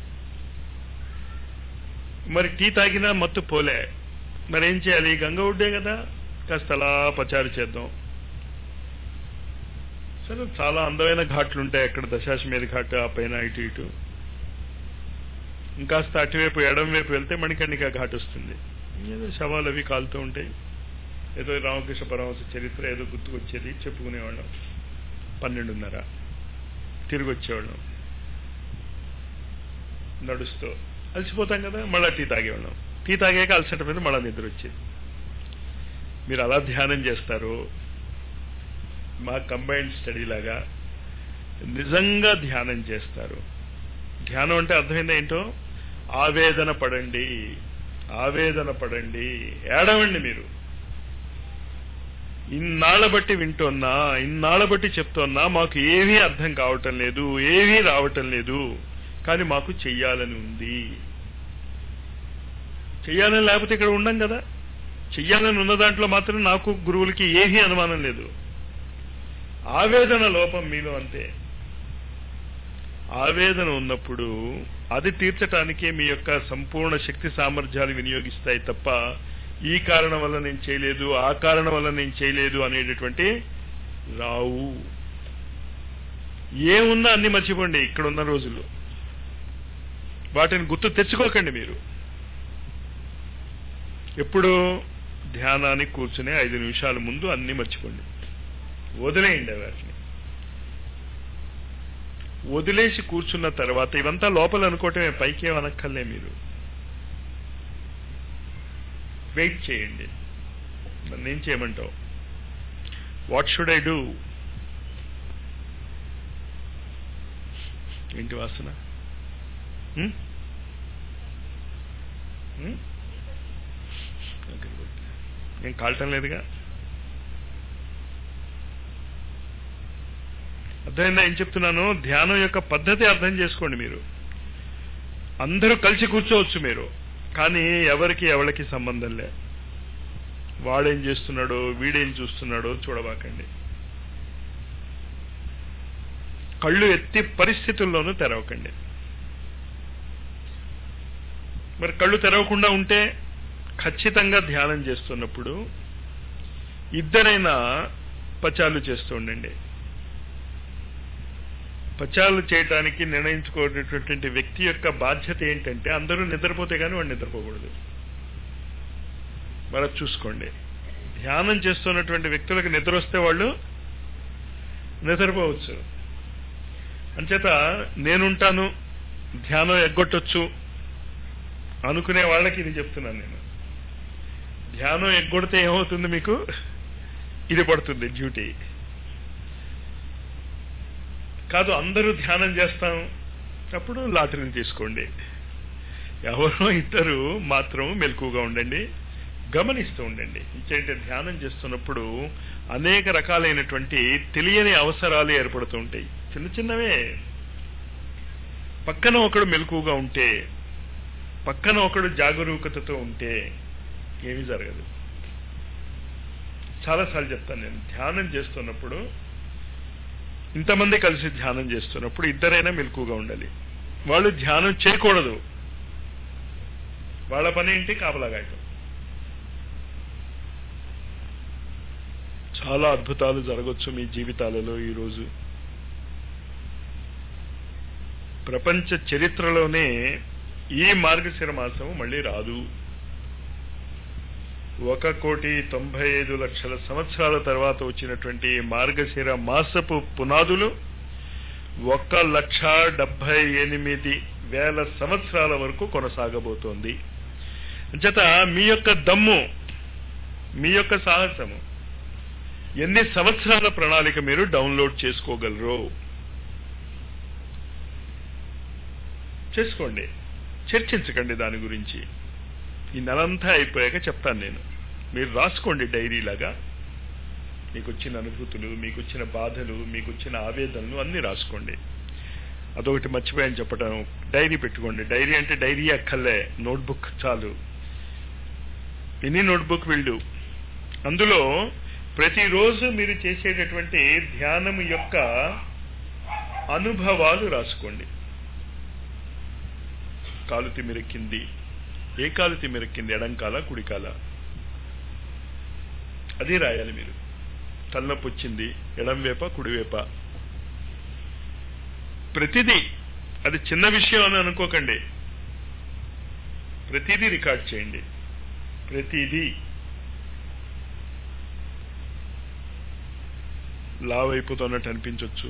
మరి టీ తాగినా మత్తు పోలే మరి ఏం చేయాలి గంగ ఒడ్డే కదా కాస్త అలా పచారు చేద్దాం సరే చాలా అందమైన ఘాట్లు ఉంటాయి అక్కడ దశాశ్వమేధ ఘాట్ ఆ పైన ఇటు ఇటు ఇంకాస్త అటువైపు ఎడం వైపు వెళ్తే మణికర్ణిక ఘాట్ వస్తుంది ఏదో శవాలు అవి కాలుతూ ఉంటాయి ఏదో రామకృష్ణ పరమహంస చరిత్ర ఏదో గుర్తుకొచ్చేది చెప్పుకునేవాళ్ళం పన్నెండున్నర తిరిగి వచ్చేవాళ్ళం నడుస్తూ అలసిపోతాం కదా మళ్ళీ టీ తాగేవాళ్ళం టీ తాగాక అలసట మీద మళ్ళీ నిద్ర వచ్చేది మీరు అలా ధ్యానం చేస్తారు మా కంబైన్డ్ స్టడీ లాగా నిజంగా ధ్యానం చేస్తారు ధ్యానం అంటే అర్థమైంది ఏంటో ఆవేదన పడండి ఆవేదన పడండి ఏడవండి మీరు ఇన్నాళ్ళ బట్టి వింటున్నా ఇన్నాళ్ళ బట్టి చెప్తున్నా మాకు ఏమీ అర్థం కావటం లేదు ఏమీ రావటం లేదు కానీ మాకు చెయ్యాలని ఉంది చెయ్యాలని లేకపోతే ఇక్కడ ఉండం కదా చెయ్యాలని ఉన్న దాంట్లో మాత్రం నాకు గురువులకి ఏమీ అనుమానం లేదు ఆవేదన లోపం మీలో అంతే ఆవేదన ఉన్నప్పుడు అది తీర్చటానికే మీ యొక్క సంపూర్ణ శక్తి సామర్థ్యాలు వినియోగిస్తాయి తప్ప ఈ కారణం వల్ల నేను చేయలేదు ఆ కారణం వల్ల నేను చేయలేదు అనేటటువంటి రావు ఏమున్నా అన్ని మర్చిపోండి ఇక్కడ ఉన్న రోజుల్లో వాటిని గుర్తు తెచ్చుకోకండి మీరు ఎప్పుడు ధ్యానానికి కూర్చునే ఐదు నిమిషాల ముందు అన్ని మర్చిపోండి వదిలేయండి వాటిని వదిలేసి కూర్చున్న తర్వాత ఇవంతా లోపల అనుకోవటమే పైకి ఏమనక్కర్లే మీరు వెయిట్ చేయండి నన్ను ఏం చేయమంటావు వాట్ షుడ్ ఐ డూ ఏంటి వాసన హ్మ్? హ్మ్? నేను కాలటం లేదుగా అర్థమైందా ఏం చెప్తున్నాను ధ్యానం యొక్క పద్ధతి అర్థం చేసుకోండి మీరు అందరూ కలిసి కూర్చోవచ్చు మీరు కానీ ఎవరికి ఎవరికి సంబంధం లే వాడేం చేస్తున్నాడో వీడేం చూస్తున్నాడో చూడబాకండి కళ్ళు ఎత్తి పరిస్థితుల్లోనూ తెరవకండి మరి కళ్ళు తెరవకుండా ఉంటే ఖచ్చితంగా ధ్యానం చేస్తున్నప్పుడు ఇద్దరైనా పచాలు చేస్తూ ఉండండి పచాలు చేయడానికి నిర్ణయించుకున్నటువంటి వ్యక్తి యొక్క బాధ్యత ఏంటంటే అందరూ నిద్రపోతే కానీ వాడు నిద్రపోకూడదు మరి అది చూసుకోండి ధ్యానం చేస్తున్నటువంటి వ్యక్తులకు నిద్ర వస్తే వాళ్ళు నిద్రపోవచ్చు అంచేత నేనుంటాను ధ్యానం ఎగ్గొట్టొచ్చు అనుకునే వాళ్ళకి ఇది చెప్తున్నాను నేను ధ్యానం ఎగ్గొడితే ఏమవుతుంది మీకు ఇది పడుతుంది డ్యూటీ కాదు అందరూ ధ్యానం చేస్తాం అప్పుడు లాటరీని తీసుకోండి ఎవరో ఇద్దరు మాత్రం మెలకుగా ఉండండి గమనిస్తూ ఉండండి ఇంకేంటే ధ్యానం చేస్తున్నప్పుడు అనేక రకాలైనటువంటి తెలియని అవసరాలు ఏర్పడుతూ ఉంటాయి చిన్న చిన్నవే పక్కన ఒకడు మెలకుగా ఉంటే పక్కన ఒకడు జాగరూకతతో ఉంటే ఏమీ జరగదు చాలాసార్లు చెప్తాను నేను ధ్యానం చేస్తున్నప్పుడు ఇంతమంది కలిసి ధ్యానం చేస్తున్నప్పుడు ఇద్దరైనా మెలకుగా ఉండాలి వాళ్ళు ధ్యానం చేయకూడదు వాళ్ళ పని ఏంటి కాపలాగాయటం చాలా అద్భుతాలు జరగచ్చు మీ జీవితాలలో ఈరోజు ప్రపంచ చరిత్రలోనే ఈ మార్గశిర మాసం మళ్ళీ రాదు ఒక కోటి తొంభై ఐదు లక్షల సంవత్సరాల తర్వాత వచ్చినటువంటి మార్గశిర మాసపు పునాదులు ఒక్క లక్ష డెబ్బై ఎనిమిది వేల సంవత్సరాల వరకు కొనసాగబోతోంది అంచేత మీ యొక్క దమ్ము మీ యొక్క సాహసము ఎన్ని సంవత్సరాల ప్రణాళిక మీరు డౌన్లోడ్ చేసుకోగలరు చేసుకోండి చర్చించకండి దాని గురించి ఈ నెలంతా అయిపోయాక చెప్తాను నేను మీరు రాసుకోండి డైరీలాగా మీకు వచ్చిన అనుభూతులు మీకు వచ్చిన బాధలు మీకు వచ్చిన ఆవేదనలు అన్నీ రాసుకోండి అదొకటి మర్చిపోయాను చెప్పడం డైరీ పెట్టుకోండి డైరీ అంటే డైరీ అక్కర్లే నోట్బుక్ చాలు ఎనీ నోట్బుక్ విల్డు అందులో ప్రతిరోజు మీరు చేసేటటువంటి ధ్యానం యొక్క అనుభవాలు రాసుకోండి కాలు తిమిరెక్కింది ఏ కాలు తిమిరెక్కింది ఎడంకాల కుడికాల అది రాయాలి మీరు తలనొప్పి వచ్చింది ఎడం వేప కుడివేప ప్రతిదీ అది చిన్న విషయం అని అనుకోకండి ప్రతిదీ రికార్డ్ చేయండి ప్రతిదీ లావ్ అయిపోతున్నట్టు అనిపించవచ్చు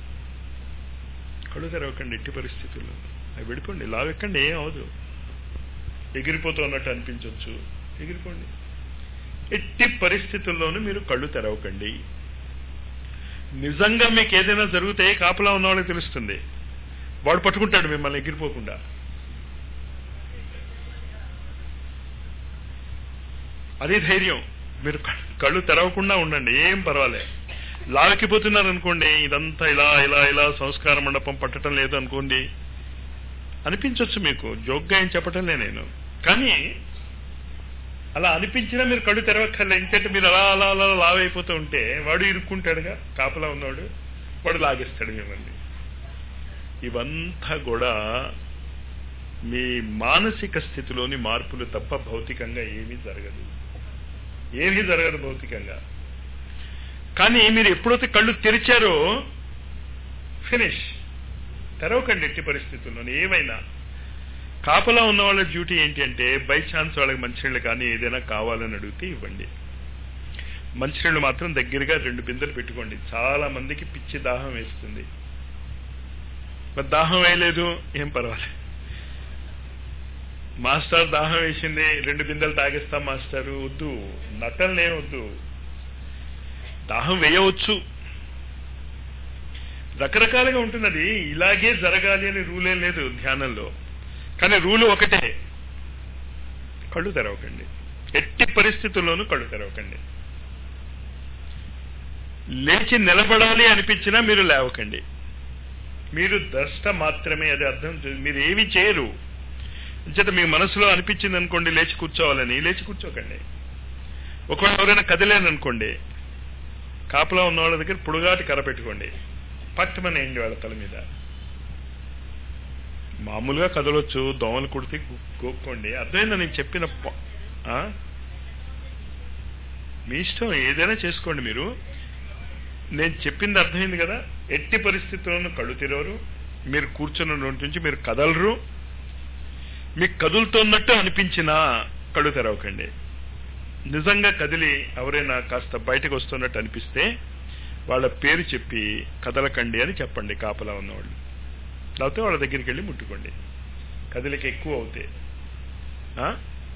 కళ్ళు తెరవకండి ఎట్టి పరిస్థితుల్లో అవి వెళ్ళిపోండి లావ్ ఎక్కండి ఏం అవదు ఎగిరిపోతున్నట్టు అనిపించవచ్చు ఎగిరిపోండి ఎట్టి పరిస్థితుల్లోనూ మీరు కళ్ళు తెరవకండి నిజంగా మీకు ఏదైనా జరిగితే కాపలా ఉన్న వాళ్ళకి తెలుస్తుంది వాడు పట్టుకుంటాడు మిమ్మల్ని ఎగిరిపోకుండా అది ధైర్యం మీరు కళ్ళు తెరవకుండా ఉండండి ఏం పర్వాలే లావెక్కిపోతున్నారు అనుకోండి ఇదంతా ఇలా ఇలా ఇలా సంస్కార మండపం పట్టడం లేదు అనుకోండి అనిపించవచ్చు మీకు జోక్గా ఏం చెప్పటంలే నేను కానీ అలా అనిపించినా మీరు కళ్ళు తెరవక్కర్లే ఎందుకంటే మీరు అలా అలా అలా లావైపోతూ ఉంటే వాడు ఇరుక్కుంటాడుగా కాపలా ఉన్నాడు వాడు లాగేస్తాడు మిమ్మల్ని ఇవంతా కూడా మీ మానసిక స్థితిలోని మార్పులు తప్ప భౌతికంగా ఏమీ జరగదు ఏమీ జరగదు భౌతికంగా కానీ మీరు ఎప్పుడైతే కళ్ళు తెరిచారో ఫినిష్ తెరవకండి ఎట్టి పరిస్థితుల్లో ఏమైనా కాపలా ఉన్న వాళ్ళ డ్యూటీ ఏంటి అంటే బై ఛాన్స్ వాళ్ళకి మంచినీళ్ళు కానీ ఏదైనా కావాలని అడిగితే ఇవ్వండి మంచినీళ్ళు మాత్రం దగ్గరగా రెండు బిందెలు పెట్టుకోండి చాలా మందికి పిచ్చి దాహం వేస్తుంది మరి దాహం వేయలేదు ఏం పర్వాలేదు మాస్టర్ దాహం వేసింది రెండు బిందెలు తాగిస్తాం మాస్టారు వద్దు నటనలేం వద్దు దాహం వేయవచ్చు రకరకాలుగా ఉంటున్నది ఇలాగే జరగాలి అని రూల్ ఏం లేదు ధ్యానంలో కానీ రూలు ఒకటే కళ్ళు తెరవకండి ఎట్టి పరిస్థితుల్లోనూ కళ్ళు తెరవకండి లేచి నిలబడాలి అనిపించినా మీరు లేవకండి మీరు ద్రష్ట మాత్రమే అది అర్థం మీరు ఏమి చేయరు చేత మీ మనసులో అనిపించింది అనుకోండి లేచి కూర్చోవాలని లేచి కూర్చోకండి ఒకవేళ ఎవరైనా కదిలేననుకోండి కాపలా ఉన్న వాళ్ళ దగ్గర పొడుగాటి కర్ర పెట్టుకోండి పట్టమనేయండి వాళ్ళ తల మీద మామూలుగా కదలొచ్చు దోమలు కుడితే గోక్కోండి అర్థమైందా నేను చెప్పిన మీ ఇష్టం ఏదైనా చేసుకోండి మీరు నేను చెప్పింది అర్థమైంది కదా ఎట్టి పరిస్థితుల్లోనూ కళ్ళు తెరవరు మీరు కూర్చున్న నోటి నుంచి మీరు కదలరు మీకు కదులుతున్నట్టు అనిపించినా కళ్ళు తెరవకండి నిజంగా కదిలి ఎవరైనా కాస్త బయటకు వస్తున్నట్టు అనిపిస్తే వాళ్ళ పేరు చెప్పి కదలకండి అని చెప్పండి కాపలా ఉన్నవాళ్ళు లేకపోతే వాళ్ళ దగ్గరికి వెళ్ళి ముట్టుకోండి కదలిక ఎక్కువ అవుతాయి ఆ?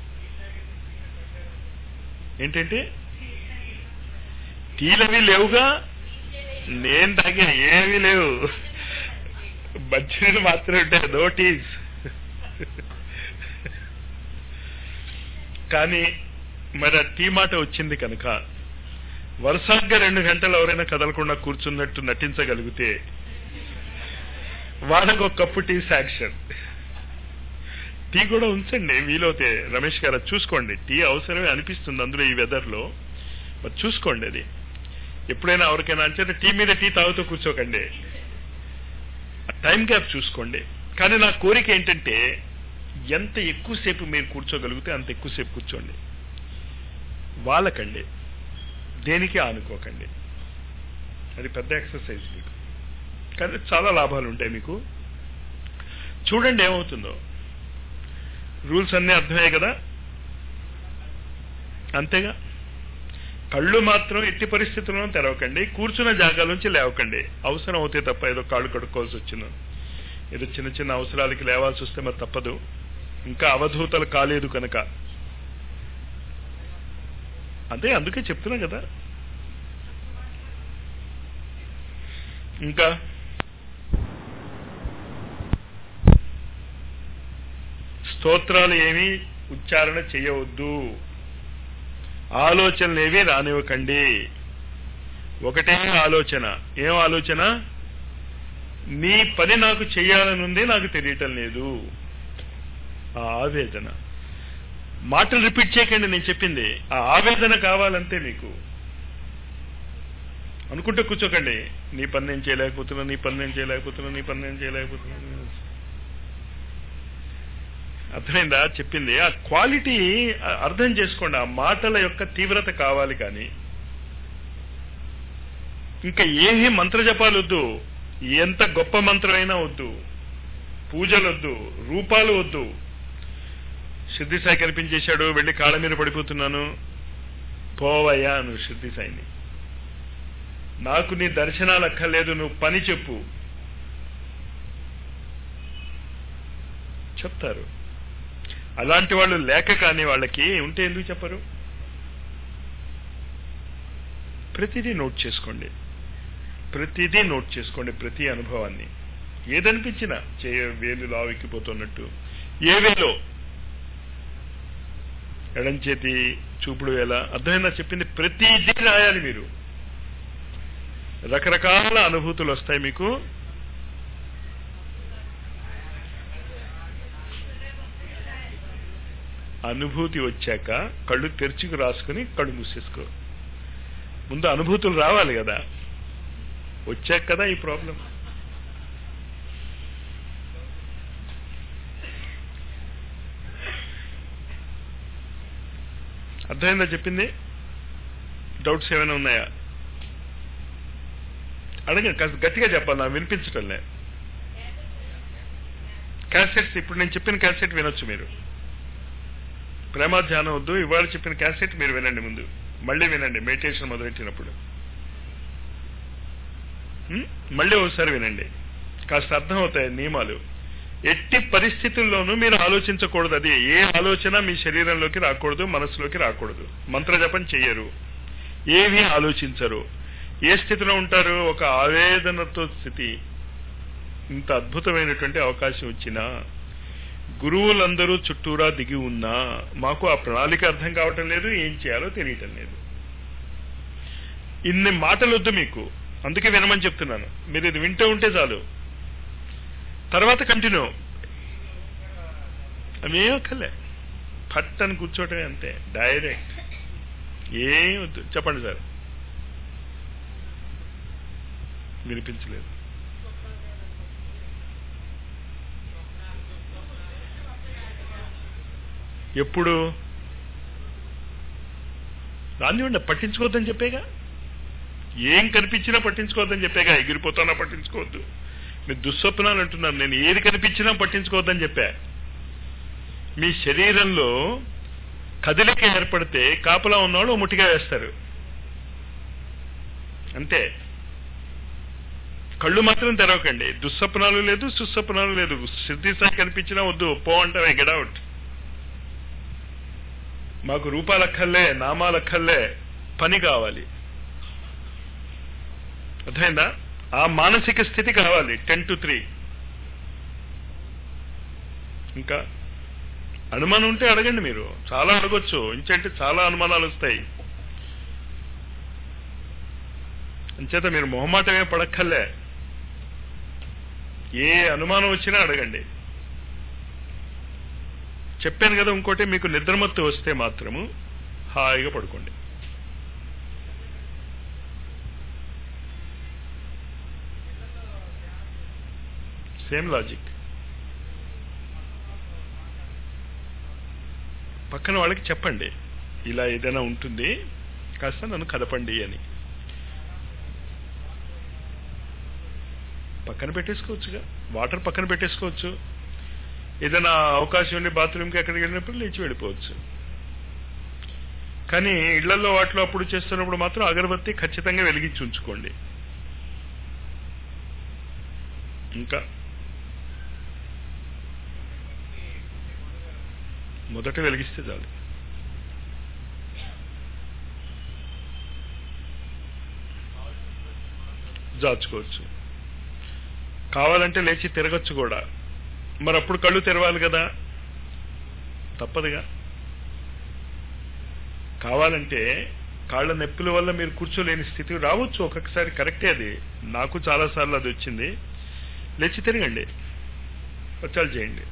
ఏంటంటే టీలవి లేవుగా నేను తాగా ఏమీ లేవు మంచినీళ్ళు మాత్రమే ఉంటాయి నో టీస్ కానీ మరి ఆ టీ మాట వచ్చింది కనుక వరుసగా రెండు గంటలు ఎవరైనా కదలకుండా కూర్చున్నట్టు నటించగలిగితే వాళ్ళకు ఒక కప్పు టీ శాంక్షన్ టీ కూడా ఉంచండి వీలవుతే రమేష్ గారు అది చూసుకోండి టీ అవసరమే అనిపిస్తుంది అందులో ఈ వెదర్లో మరి చూసుకోండి అది ఎప్పుడైనా ఎవరికైనా అంటే టీ మీద టీ తాగుతూ కూర్చోకండి టైం గ్యాప్ చూసుకోండి కానీ నా కోరిక ఏంటంటే ఎంత ఎక్కువసేపు మీరు కూర్చోగలిగితే అంత ఎక్కువసేపు కూర్చోండి వాళ్ళకండి దేనికి ఆనుకోకండి అది పెద్ద ఎక్సర్సైజ్ మీకు కానీ చాలా లాభాలు ఉంటాయి మీకు చూడండి ఏమవుతుందో రూల్స్ అన్నీ అర్థమయ్యాయి కదా అంతేగా కళ్ళు మాత్రం ఎట్టి పరిస్థితుల్లో తెరవకండి కూర్చున్న జాగా నుంచి లేవకండి అవసరం అవుతే తప్ప ఏదో కాళ్ళు కడుక్కోవాల్సి వచ్చిన ఏదో చిన్న చిన్న అవసరాలకి లేవాల్సి వస్తే మరి తప్పదు ఇంకా అవధూతలు కాలేదు కనుక అదే అందుకే చెప్తున్నా కదా ఇంకా స్తోత్రాలు ఏమీ ఉచ్చారణ చేయవద్దు ఆలోచనలేవి రానివ్వకండి ఒకటే ఆలోచన ఏం ఆలోచన నీ పని నాకు చేయాలనుంది నాకు తెలియటం లేదు ఆ ఆవేదన మాటలు రిపీట్ చేయకండి నేను చెప్పింది ఆ ఆవేదన కావాలంతే మీకు అనుకుంటే కూర్చోకండి నీ పని నేను చేయలేకపోతున్నా నీ పని నేను చేయలేకపోతున్నా నీ పని నేను చేయలేకపోతున్నా అర్థమైందా చెప్పింది ఆ క్వాలిటీ అర్థం చేసుకోండి ఆ మాటల యొక్క తీవ్రత కావాలి కానీ ఇంకా ఏమీ మంత్రజపాలు వద్దు ఎంత గొప్ప మంత్రమైనా వద్దు పూజలు వద్దు రూపాలు వద్దు సిద్ధి సాయి కనిపించేశాడు వెళ్ళి కాళ్ళ మీద పడిపోతున్నాను పోవయ్యా నువ్వు సిద్ధి సాయిని నాకు నీ దర్శనాలు అక్కర్లేదు నువ్వు పని చెప్పు చెప్తారు అలాంటి వాళ్ళు లేక కానీ వాళ్ళకి ఉంటే ఎందుకు చెప్పరు ప్రతిదీ నోట్ చేసుకోండి ప్రతిదీ నోట్ చేసుకోండి ప్రతి అనుభవాన్ని ఏదనిపించినా చేయ వేలు లావెక్కిపోతున్నట్టు ఏ వేలో ఎడం చేతి చూపుడు ఎలా అర్థమైందా చెప్పింది ప్రతిదీ రాయాలి మీరు రకరకాల అనుభూతులు వస్తాయి మీకు అనుభూతి వచ్చాక కళ్ళు తెరుచుకు రాసుకుని కళ్ళు మూసేసుకో ముందు అనుభూతులు రావాలి కదా వచ్చాక కదా ఈ ప్రాబ్లం అర్థమైందా చెప్పింది డౌట్స్ ఏమైనా ఉన్నాయా అడగండి కాస్త గట్టిగా చెప్పాలి నాకు వినిపించటంలే క్యాసెట్స్ ఇప్పుడు నేను చెప్పిన క్యాసెట్ వినొచ్చు మీరు ప్రేమ ధ్యానం వద్దు ఇవాళ చెప్పిన క్యాసెట్ మీరు వినండి ముందు మళ్ళీ వినండి మెడిటేషన్ మొదలెట్టినప్పుడు ఉం? మళ్ళీ ఒకసారి వినండి కాస్త అర్థమవుతాయి నియమాలు ఎట్టి పరిస్థితుల్లోనూ మీరు ఆలోచించకూడదు అది ఏ ఆలోచన మీ శరీరంలోకి రాకూడదు మనసులోకి రాకూడదు మంత్రజపం చెయ్యరు ఏమీ ఆలోచించరు ఏ స్థితిలో ఉంటారు ఒక ఆవేదనతో స్థితి ఇంత అద్భుతమైనటువంటి అవకాశం వచ్చినా గురువులందరూ చుట్టూరా దిగి ఉన్నా మాకు ఆ ప్రణాళిక అర్థం కావటం లేదు ఏం చేయాలో తెలియటం లేదు ఇన్ని మాటలు వద్దు మీకు అందుకే వినమని చెప్తున్నాను మీరు ఇది వింటూ ఉంటే చాలు తర్వాత కంటిన్యూ అవేం ఒక్కలే ఫట్ అని కూర్చోవటమే అంతే డైరెక్ట్ ఏం వద్దు చెప్పండి సార్ వినిపించలేదు ఎప్పుడు రానివ్వండి పట్టించుకోవద్దని చెప్పేగా ఏం కనిపించినా పట్టించుకోవద్దని చెప్పేగా ఎగిరిపోతానా పట్టించుకోవద్దు మీరు దుస్వప్నాలు అంటున్నారు నేను ఏది కనిపించినా పట్టించుకోవద్దని చెప్పా మీ శరీరంలో కదలిక ఏర్పడితే కాపలా ఉన్నవాళ్ళు ముట్టిగా వేస్తారు అంతే కళ్ళు మాత్రం తెరవకండి దుస్వప్నాలు లేదు సుస్వప్నాలు లేదు సిద్ధిసాయి కనిపించినా వద్దు పో అంటామే గెడౌట్ మాకు రూపాలక్కర్లే నామాలక్కర్లే పని కావాలి అర్థమైందా ఆ మానసిక స్థితి కావాలి టెన్ టు త్రీ ఇంకా అనుమానం ఉంటే అడగండి మీరు చాలా అడగొచ్చు ఇంచంటే చాలా అనుమానాలు వస్తాయి అంచేత మీరు మొహమాటమే పడక్కర్లే ఏ అనుమానం వచ్చినా అడగండి చెప్పాను కదా ఇంకోటి మీకు నిద్రమత్తు వస్తే మాత్రము హాయిగా పడుకోండి సేమ్ లాజిక్ పక్కన వాళ్ళకి చెప్పండి ఇలా ఏదైనా ఉంటుంది కాస్త నన్ను కదపండి అని పక్కన పెట్టేసుకోవచ్చుగా వాటర్ పక్కన పెట్టేసుకోవచ్చు ఏదైనా అవకాశం ఉండి బాత్రూమ్కి ఎక్కడికి వెళ్ళినప్పుడు లేచి వెళ్ళిపోవచ్చు కానీ ఇళ్లలో వాటిలో అప్పుడు చేస్తున్నప్పుడు మాత్రం అగరబత్తి ఖచ్చితంగా వెలిగించి ఉంచుకోండి ఇంకా మొదట వెలిగిస్తే చాలు జాచుకోవచ్చు కావాలంటే లేచి తిరగచ్చు కూడా మరి అప్పుడు కళ్ళు తెరవాలి కదా తప్పదుగా కావాలంటే కాళ్ళ నొప్పుల వల్ల మీరు కూర్చోలేని స్థితి రావచ్చు ఒక్కొక్కసారి కరెక్టే అది నాకు చాలాసార్లు అది వచ్చింది లేచి తిరగండి వచ్చాలు చేయండి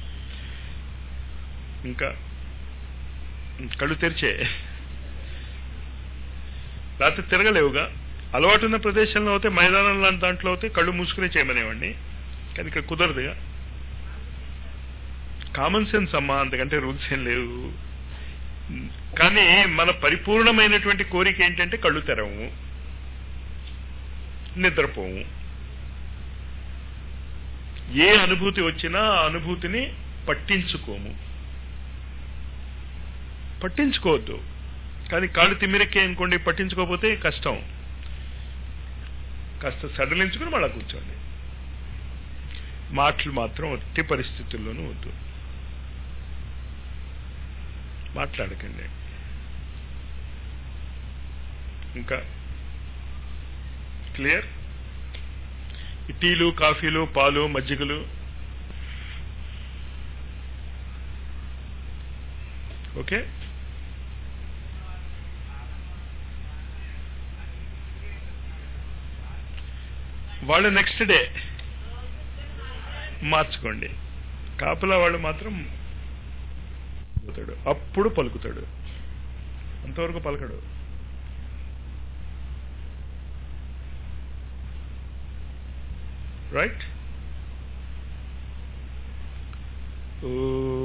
ఇంకా కళ్ళు తెరిచే రాత్రి తిరగలేవుగా అలవాటున్న ప్రదేశంలో అయితే మైదానం లాంటి దాంట్లో అయితే కళ్ళు మూసుకునే చేయమనేవాడిని కానీ ఇక్కడ కుదరదుగా కామన్ సెన్స్ అమ్మా అంతకంటే రూల్స్ ఏం లేవు కానీ మన పరిపూర్ణమైనటువంటి కోరిక ఏంటంటే కళ్ళు తెరవు నిద్రపోము ఏ అనుభూతి వచ్చినా ఆ అనుభూతిని పట్టించుకోము పట్టించుకోవద్దు కానీ కాళ్ళు తిమ్మిరెక్కే అనుకోండి పట్టించుకోకపోతే కష్టం కాస్త సడలించుకుని మళ్ళా కూర్చోండి మాటలు మాత్రం ఎట్టి పరిస్థితుల్లోనూ వద్దు మాట్లాడకండి ఇంకా క్లియర్ టీలు కాఫీలు పాలు మజ్జిగలు ఓకే వాళ్ళు నెక్స్ట్ డే మార్చుకోండి కాపలా వాళ్ళు మాత్రం పలుకుతాడు అప్పుడు పలుకుతాడు అంతవరకు పలకడు రైట్ ఓ